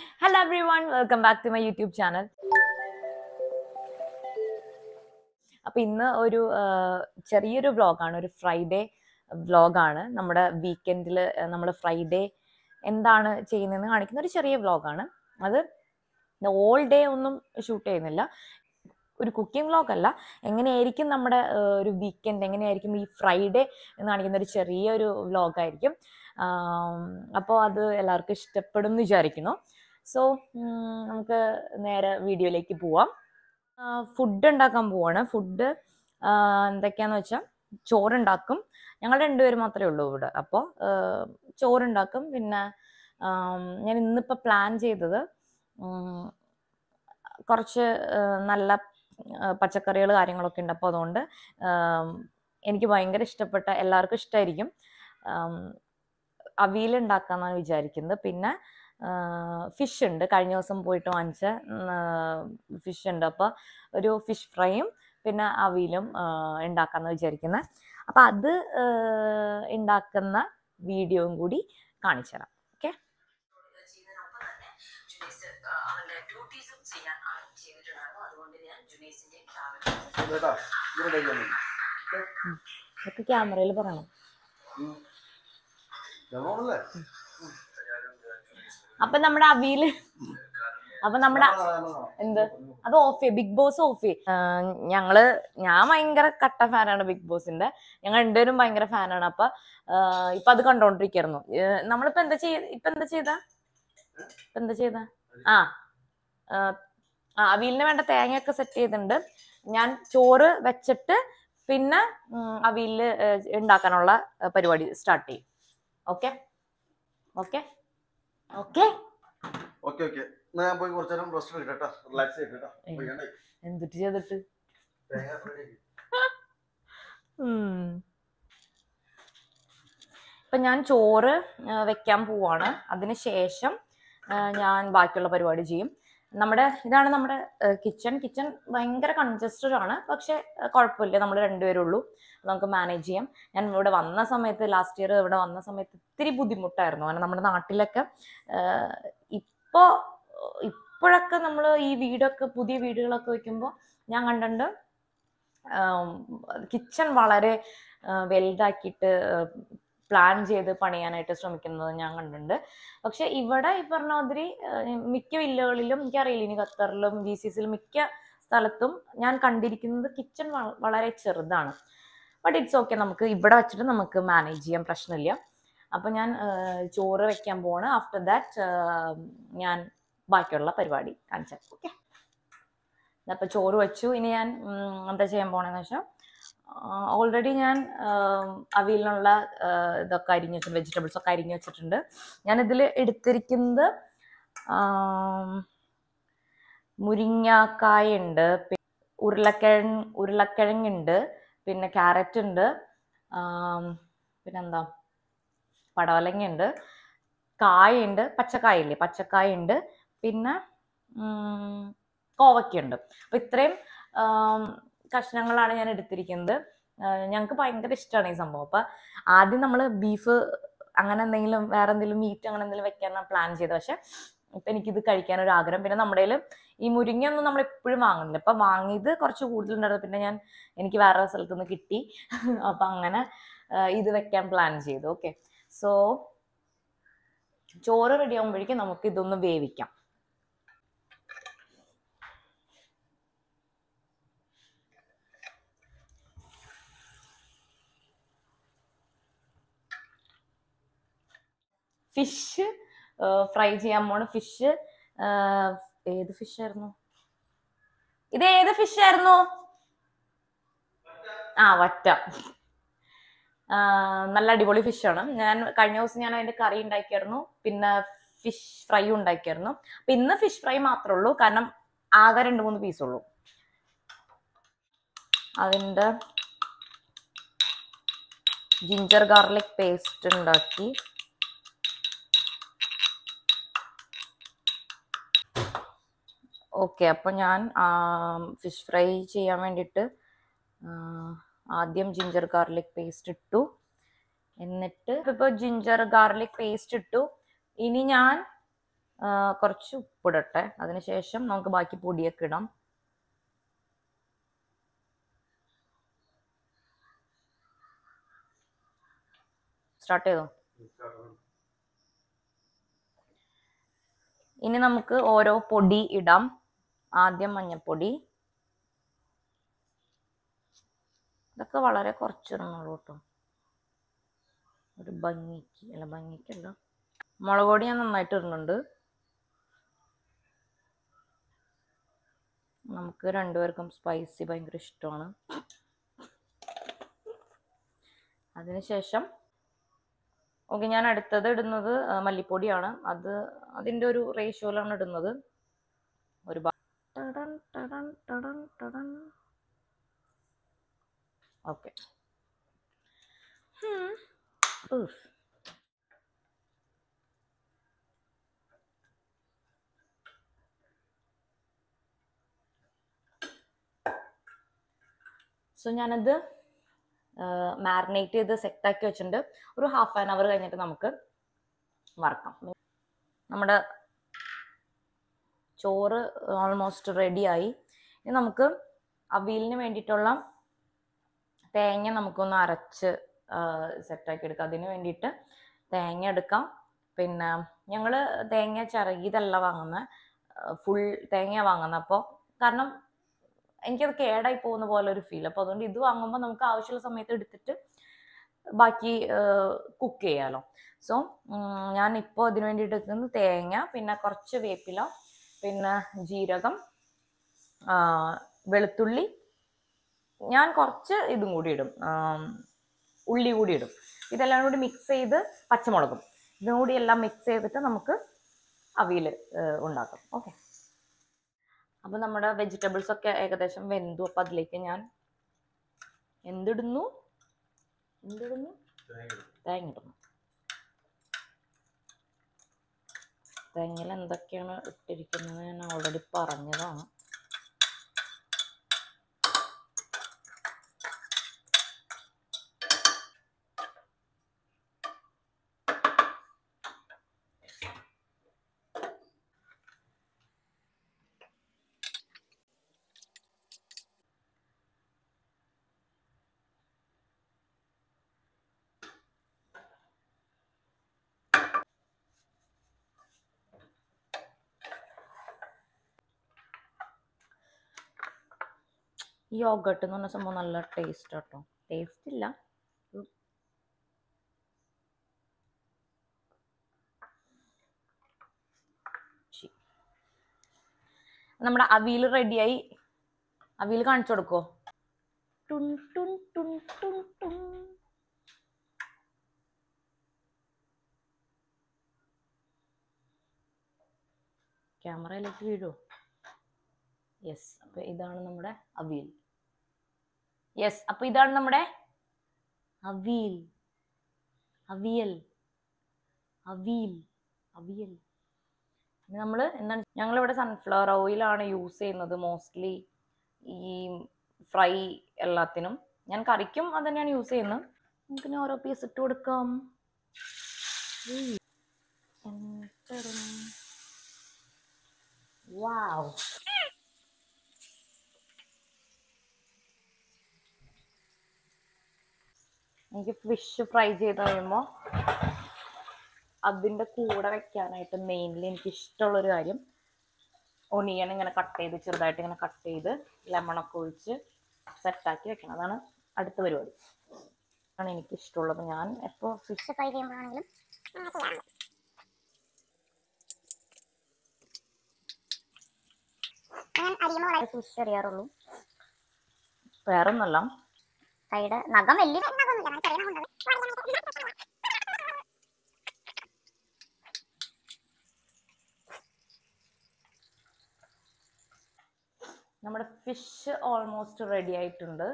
Hello everyone welcome back to my YouTube channel അപ്പൊ ഇന്ന് ഒരു ആ, ചെറിയൊരു വ്ളോഗാണ് ഒരു ഫ്രൈഡേ വ്ളോഗാണ് നമ്മുടെ വീക്കെൻഡിൽ നമ്മൾ ഫ്രൈഡേ എന്താണ് ചെയ്യുന്നതെന്ന് കാണിക്കുന്ന ഒരു ചെറിയ വ്ളോഗാണ് അത് ഓൾ ഡേ ഒന്നും ഷൂട്ട് ചെയ്യുന്നില്ല ഒരു കുക്കിംഗ് വ്ളോഗ് അല്ല എങ്ങനെയായിരിക്കും നമ്മുടെ ആ, ഒരു വീക്കെൻഡ് എങ്ങനെയായിരിക്കും ഈ ഫ്രൈഡേ എന്ന് കാണിക്കുന്ന ഒരു ചെറിയൊരു വ്ളോഗായിരിക്കും അപ്പോൾ അത് എല്ലാവർക്കും ഇഷ്ടപ്പെടും എന്ന് വിചാരിക്കുന്നു സോ നമുക്ക് നേരെ വീഡിയോയിലേക്ക് പോവാം ഫുഡ് ഉണ്ടാക്കാൻ പോവാണ് ഫുഡ് എന്തൊക്കെയാന്ന് വെച്ചാൽ ചോറുണ്ടാക്കും ഞങ്ങൾ രണ്ടുപേരും മാത്രമേ ഉള്ളൂ ഇവിടെ അപ്പോൾ ചോറുണ്ടാക്കും പിന്നെ ആം, ഞാൻ ഇന്നിപ്പോൾ പ്ലാൻ ചെയ്തത് ഉം, കുറച്ച് ആ, നല്ല പച്ചക്കറികൾ കാര്യങ്ങളൊക്കെ ഉണ്ട് അപ്പോൾ അതുകൊണ്ട് ആം, എനിക്ക് ഭയങ്കര ഇഷ്ടപ്പെട്ട എല്ലാവർക്കും ഇഷ്ടമായിരിക്കും അവിയൽ ഉണ്ടാക്കാമെന്നാണ് വിചാരിക്കുന്നത് പിന്നെ ഫിഷ് ഉണ്ട് കഴിഞ്ഞ ദിവസം പോയിട്ട് വാങ്ങിച്ച ഫിഷ് ഉണ്ട് അപ്പോൾ ഒരു ഫിഷ് ഫ്രൈയും പിന്നെ അവിയലും ഉണ്ടാക്കാമെന്ന് വിചാരിക്കുന്നത് അപ്പം അത് ആ, ഉണ്ടാക്കുന്ന വീഡിയോയും കൂടി കാണിച്ചു തരാം ഓക്കെ ചെയ്യുന്നതിനൊപ്പം തന്നെ ജുനൈസ് ആ, അവന്റെ ഡ്യൂട്ടീസും ചെയ്യാൻ ആ ചെയ്തിട്ടുണ്ടായിരുന്നു അതുകൊണ്ട് ഞാൻ ജുനൈസിന്റെയും ട്രാവൽ കേട്ടാ ഇവിടെ ഇരിക്കാൻ ഒക്കെ ക്യാമറയിൽ പറയണം ജമോണല്ലേ അപ്പം നമ്മുടെ അവിയൽ അപ്പം നമ്മുടെ എന്ത് അത് ഓഫ് ചെയ്യും ബിഗ് ബോസ് ഓഫ് ചെയ്യും ഞങ്ങള് ഞാൻ ഭയങ്കര കട്ട ഫാനാണ് ബിഗ് ബോസിന്റെ ഞങ്ങൾ രണ്ടുപേരും ഭയങ്കര ഫാനാണ് അപ്പൊ ആ, ഇപ്പൊ അത് കണ്ടോണ്ടിരിക്കായിരുന്നു ഏഹ് നമ്മളിപ്പോ എന്താ ചെയ്യ ഇപ്പൊ എന്താ ചെയ്ത ഇപ്പൊ എന്താ ചെയ്ത ആ ആ, ആ അവിയലിന് വേണ്ട തേങ്ങയൊക്കെ സെറ്റ് ചെയ്തിട്ടുണ്ട് ഞാൻ ചോറ് വെച്ചിട്ട് പിന്നെ ഉം, അവിയലില് ഏഹ്, ഉണ്ടാക്കാനുള്ള ഏഹ്, പരിപാടി സ്റ്റാർട്ട് ചെയ്യും okay okay okay okay okay എന്നാ ഞാൻ പോയി കുറച്ചു നേരം റെസ്റ്റ് എടുക്കട്ടെ റിലാക്സ് ചെയ്യട്ടെ പോയി എന്തിട്ട് ചെയ്തിട്ട് തേങ്ങ ready ആക്കി. ഉം. ഇപ്പൊ ഞാൻ ചോറ് ആ, വെക്കാൻ പോവാണ് അതിന് ശേഷം ആ, ഞാൻ ബാക്കിയുള്ള പരിപാടി ചെയ്യും നമ്മുടെ ഇതാണ് നമ്മുടെ കിച്ചൺ കിച്ചൺ ഭയങ്കര കൺജസ്റ്റഡ് ആണ് പക്ഷെ ആ, കുഴപ്പമില്ല നമ്മൾ രണ്ടുപേരേ ഉള്ളൂ നമുക്ക് മാനേജ് ചെയ്യാം ഞാൻ ഇവിടെ വന്ന സമയത്ത് ലാസ്റ്റ് ഇയർ ഇവിടെ വന്ന സമയത്ത് ഇത്തിരി ബുദ്ധിമുട്ടായിരുന്നു കാരണം നമ്മുടെ നാട്ടിലൊക്കെ ആ, ഇപ്പോ ഇപ്പോഴൊക്കെ നമ്മൾ ഈ വീടൊക്കെ പുതിയ വീടുകളൊക്കെ വെക്കുമ്പോൾ ഞാൻ കണ്ടിട്ടുണ്ട് കിച്ചൺ വളരെ വലുതാക്കിയിട്ട് പ്ലാൻ ചെയ്ത് പണിയാനായിട്ട് ശ്രമിക്കുന്നത് ഞാൻ കണ്ടിട്ടുണ്ട് പക്ഷെ ഇവിടെ ഈ പറഞ്ഞ മാതിരി ആ, മിക്ക വില്ലകളിലും എനിക്കറിയില്ല ഇനി ഖത്തറിലും ജി സി സിയിലും മിക്ക സ്ഥലത്തും ഞാൻ കണ്ടിരിക്കുന്നത് കിച്ചൺ വളരെ ചെറുതാണ് ബട്ട് ഇറ്റ്സ് ഓക്കെ നമുക്ക് ഇവിടെ വെച്ചിട്ട് നമുക്ക് മാനേജ് ചെയ്യാൻ പ്രശ്നമില്ല അപ്പം ഞാൻ ആ, ചോറ് വെക്കാൻ പോവാണ് ആഫ്റ്റർ ദാറ്റ് ഞാൻ ബാക്കിയുള്ള പരിപാടി കാണിച്ചാൽ ഓക്കെ അപ്പോൾ ചോറ് വെച്ചു ഇനി ഞാൻ ഉം, എന്താ ചെയ്യാൻ പോണെന്ന് വെച്ചാൽ ഓൾറെഡി ഞാൻ ആം, അവിയലിനുള്ള ആ, ഇതൊക്കെ അരിഞ്ഞു വെച്ചിട്ടുണ്ട് വെജിറ്റബിൾസ് ഒക്കെ അരിഞ്ഞു വെച്ചിട്ടുണ്ട് ഞാൻ ഇതിൽ എടുത്തിരിക്കുന്നത് ആം, മുരിങ്ങാക്കായ ഉണ്ട് ഉരുളക്കിഴങ്ങ് ഉരുളക്കിഴങ്ങുണ്ട് പിന്നെ ക്യാരറ്റ് ഉണ്ട് ആം, പിന്നെന്താ പടവലങ്ങ ഉണ്ട് കായുണ്ട് പച്ചക്കായില്ലേ പച്ചക്കായ ഉണ്ട് പിന്നെ ഉം, കോവയ്ക്കുണ്ട് അപ്പൊ ഇത്രയും ആം, കഷ്ണങ്ങളാണ് ഞാൻ എടുത്തിരിക്കുന്നത് ഞങ്ങൾക്ക് ഭയങ്കര ഇഷ്ടമാണ് ഈ സംഭവം അപ്പൊ ആദ്യം നമ്മൾ ബീഫ് അങ്ങനെ എന്തെങ്കിലും വേറെ എന്തെങ്കിലും മീറ്റ് അങ്ങനെ എന്തെങ്കിലും വെക്കാനാണ് പ്ലാൻ ചെയ്തത് പക്ഷെ ഇപ്പൊ എനിക്കിത് കഴിക്കാൻ ഒരു ആഗ്രഹം പിന്നെ നമ്മുടെ കയ്യില് ഈ മുരിങ്ങയൊന്നും നമ്മൾ എപ്പോഴും വാങ്ങുന്നില്ല അപ്പൊ വാങ്ങിയത് കുറച്ച് കൂടുതലുണ്ടായിരുന്നു പിന്നെ ഞാൻ എനിക്ക് വേറെ സ്ഥലത്ത് നിന്ന് കിട്ടി അപ്പൊ അങ്ങനെ ആ, ഇത് വെക്കാൻ പ്ലാൻ ചെയ്തു ഓക്കെ സോ ചോറ് റെഡി ആകുമ്പോഴേക്കും നമുക്ക് ഇതൊന്ന് വേവിക്കാം ഫിഷ് ഫ്രൈ ചെയ്യാൻ പോണ് ഫിഷ് ഏത് ഫിഷ് ആയിരുന്നു ഇത് ഏത് ഫിഷ് ആയിരുന്നു ആ വറ്റ ആ, നല്ല അടിപൊളി ഫിഷാണ് ഞാൻ കഴിഞ്ഞ ദിവസം ഞാൻ അതിന്റെ കറി ഉണ്ടാക്കിയായിരുന്നു പിന്നെ ഫിഷ് ഫ്രൈ ഉണ്ടാക്കിയായിരുന്നു അപ്പൊ ഇന്ന് ഫിഷ് ഫ്രൈ മാത്രമേ ഉള്ളൂ കാരണം ആകെ രണ്ട് മൂന്ന് പീസ് ഉള്ളൂ അതിന്റെ ജിഞ്ചർ ഗാർലിക് പേസ്റ്റ് ഉണ്ടാക്കി ഓക്കെ അപ്പം ഞാൻ ഫിഷ് ഫ്രൈ ചെയ്യാൻ വേണ്ടിയിട്ട് ആ, ആദ്യം ജിഞ്ചർ ഗാർലിക് പേസ്റ്റ് ഇട്ടു എന്നിട്ട് ഇപ്പോൾ ജിഞ്ചർ ഗാർലിക് പേസ്റ്റ് ഇട്ടു ഇനി ഞാൻ ആ, കുറച്ച് ഉപ്പിടട്ടെ അതിനുശേഷം നമുക്ക് ബാക്കി പൊടിയൊക്കെ ഇടാം സ്റ്റാർട്ട് ചെയ്തോ ഇനി നമുക്ക് ഓരോ പൊടി ഇടാം ആദ്യം മഞ്ഞപ്പൊടി ഇതൊക്കെ വളരെ കുറച്ചിടണുള്ളൂ കേട്ടോ ഒരു ഭംഗിക്ക് അല്ല ഭംഗിക്കല്ല മുളക് പൊടി ഞാൻ നന്നായിട്ട് ഇടുന്നുണ്ട് നമുക്ക് രണ്ടുപേർക്കും സ്പൈസി ഭയങ്കര ഇഷ്ടമാണ് അതിനുശേഷം ഓക്കെ ഞാൻ അടുത്തത് ഇടുന്നത് ആ, മല്ലിപ്പൊടിയാണ് അത് അതിൻ്റെ ഒരു റേഷ്യോയിലാണ് ഇടുന്നത് ഒരു ഓക്കെ സോ ഞാനത് മാരിനേറ്റ് ചെയ്ത് സെറ്റാക്കി വെച്ചിട്ടുണ്ട് ഒരു ഹാഫ് ആൻ അവർ കഴിഞ്ഞിട്ട് നമുക്ക് വറക്കാം നമ്മുടെ ചോറ് ഓൾമോസ്റ്റ് റെഡിയായി ഇനി നമുക്ക് അവിയലിന് വേണ്ടിയിട്ടുള്ള തേങ്ങ നമുക്കൊന്ന് അരച്ച് സെറ്റാക്കി എടുക്കാം അതിന് വേണ്ടിയിട്ട് തേങ്ങ എടുക്കാം പിന്നെ ഞങ്ങൾ തേങ്ങ ചിറകിയതല്ല വാങ്ങുന്നത് ഫുൾ തേങ്ങ വാങ്ങുന്നത് അപ്പോൾ കാരണം എനിക്കത് കേടായി പോകുന്ന പോലെ ഒരു ഫീൽ അപ്പോൾ അതുകൊണ്ട് ഇത് വാങ്ങുമ്പോൾ നമുക്ക് ആവശ്യമുള്ള സമയത്ത് എടുത്തിട്ട് ബാക്കി കുക്ക് ചെയ്യാലോ സോ ഞാൻ ഇപ്പോൾ ഇതിന് വേണ്ടിയിട്ട് എടുക്കുന്നത് തേങ്ങ പിന്നെ കുറച്ച് വേപ്പില പിന്നെ ജീരകം ആ, വെളുത്തുള്ളി ഞാൻ കുറച്ച് ഇതും കൂടി ഇടും ആം, ഉള്ളി കൂടി ഇടും ഇതെല്ലാം കൂടി മിക്സ് ചെയ്ത് പച്ചമുളകും ഇതും കൂടി എല്ലാം മിക്സ് ചെയ്തിട്ട് നമുക്ക് അവിയൽ ഉണ്ടാക്കാം ഓക്കെ അപ്പോൾ നമ്മുടെ വെജിറ്റബിൾസ് ഒക്കെ ഏകദേശം വെന്തു അപ്പോൾ അതിലേക്ക് ഞാൻ എന്തിടുന്നു എന്തിടുന്നു തേങ്ങ ഇടുന്നു തേങ്ങയിൽ എന്തൊക്കെയാണ് ഇട്ടിരിക്കുന്നത് ഞാൻ ഓൾറെഡി പറഞ്ഞതാണ് ഈ യോഗട്ട് എന്ന് പറഞ്ഞ സംഭവം നല്ല ടേസ്റ്റ് കേട്ടോ ടേസ്റ്റ് ഇല്ല ഒരു- ശി. നമ്മുടെ അവിയൽ റെഡിയായി അവിയൽ കാണിച്ചു കൊടുക്കോ ടുൻ ടുൻ ടുൻ ടുൻ ടുൻ ക്യാമറയിലേക്ക് വീഴോ യെസ് അപ്പൊ ഇതാണ് നമ്മുടെ അവിയൽ യെസ് അപ്പൊ ഇതാണ് നമ്മുടെ അവിയൽ അവിയൽ അവിയൽ അവിയൽ ഇനി നമ്മൾ എന്താണ് ഞങ്ങളിവിടെ സൺഫ്ലവർ ഓയിലാണ് യൂസ് ചെയ്യുന്നത് മോസ്റ്റ്ലി ഈ ഫ്രൈ എല്ലാത്തിനും ഞാൻ കറിക്കും അത് തന്നെയാണ് യൂസ് ചെയ്യുന്നത് നമുക്കിനി ഓരോ പീസ് ഇട്ട് കൊടുക്കാം വാവ് എനിക്ക് ഫിഷ് ഫ്രൈ ചെയ്ത് കഴിയുമ്പോൾ അതിൻ്റെ കൂടെ വെക്കാനായിട്ട് മെയിൻലി എനിക്ക് ഇഷ്ടമുള്ളൊരു കാര്യം ഒണിയൻ ഇങ്ങനെ കട്ട് ചെയ്ത് ചെറുതായിട്ട് ഇങ്ങനെ കട്ട് ചെയ്ത് ലെമണൊക്കെ ഒഴിച്ച് സെറ്റാക്കി വെക്കണം അതാണ് അടുത്ത പരിപാടി ആണ് എനിക്ക് ഇഷ്ടമുള്ളത് ഞാൻ എപ്പോൾ ഫിഷ് ഫ്രൈ ചെയ്യുമ്പോഴാണെങ്കിലും അങ്ങനെ ചെയ്യാറുണ്ട് ഞാൻ അരിയുമ്പോൾ വളരെ സൂക്ഷിച്ച് അറിയാറുള്ളൂ വേറൊന്നല്ല സൈഡ് നഖം വലിയ നഖമൊന്നുമില്ല അങ്ങനെ ചെറിയ നഖം നമ്മുടെ ഫിഷ് ഓൾമോസ്റ്റ് റെഡി ആയിട്ടുണ്ട്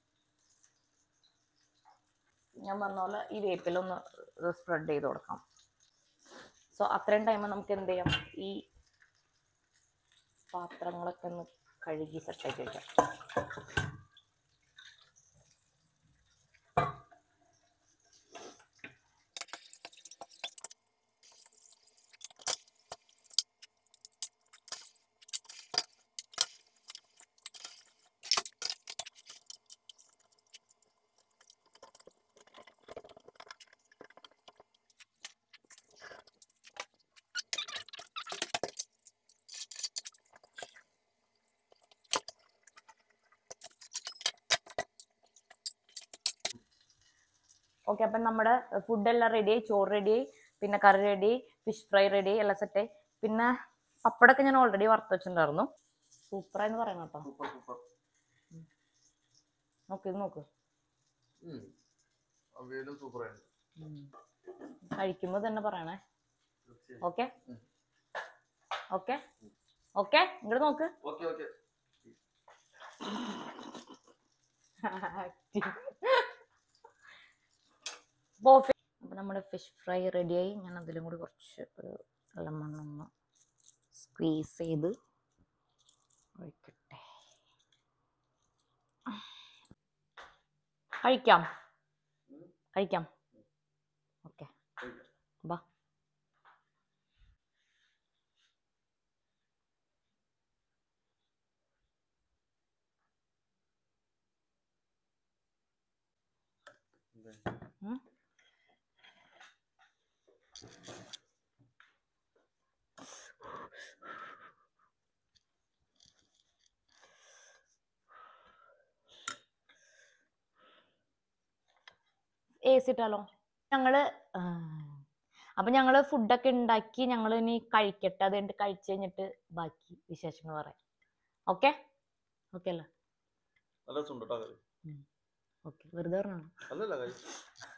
ഞാൻ പറഞ്ഞ പോലെ ഈ വേപ്പിലൊന്ന് സ്പ്രെഡ് ചെയ്ത് കൊടുക്കാം സോ അത്രയും ടൈം നമുക്ക് എന്ത് ചെയ്യാം ഈ പാത്രങ്ങളൊക്കെ ഒന്ന് കഴുകി സെറ്റാക്കി വെക്കാം ഓക്കെ അപ്പം നമ്മുടെ ഫുഡ് എല്ലാം റെഡിയായി ചോറ് റെഡിയായി പിന്നെ കറി റെഡിയായി ഫിഷ് ഫ്രൈ റെഡിയായി എല്ലാം സെറ്റായി പിന്നെ പപ്പടമൊക്കെ ഞാൻ ഓൾറെഡി വറുത്ത് വെച്ചിട്ടുണ്ടായിരുന്നു സൂപ്പറായെന്ന് പറയണം കേട്ടോ സൂപ്പർ സൂപ്പർ നോക്ക് ഇത് നോക്ക് അവിയലും സൂപ്പർ ആയിരുന്നു കഴിക്കുമ്പോൾ തന്നെ പറയണേ തീർച്ചയായും ഓക്കെ ഉം. ഓക്കെ ഓക്കെ ഇങ്ങോട്ട് നോക്ക് ഓക്കെ ഓക്കെ അപ്പൊ നമ്മുടെ ഫിഷ് ഫ്രൈ റെഡിയായി ഞാൻ അതിലും കൂടി കുറച്ച് ഒരു ലെമൺ ഒന്ന് സ്ക്വീസ് ചെയ്ത് ഒഴിക്കട്ടെ കഴിക്കാം കഴിക്കാം ഓക്കെ ബാ ഉം. എ സി ഇട്ടാലോ ഞങ്ങള് ആ, അപ്പൊ ഞങ്ങള് ഫുഡൊക്കെ ഉണ്ടാക്കി ഞങ്ങൾ ഇനി കഴിക്കട്ടെ അത് കഴിഞ്ഞിട്ട് കഴിച്ചു കഴിഞ്ഞിട്ട് ബാക്കി വിശേഷങ്ങൾ പറയാം ഓക്കെ ഓക്കെ അല്ലേ നല്ല രസമുണ്ട് കേട്ടോ കറി ഓക്കെ വെറുതെ പറഞ്ഞാണ് അല്ലല്ല കറി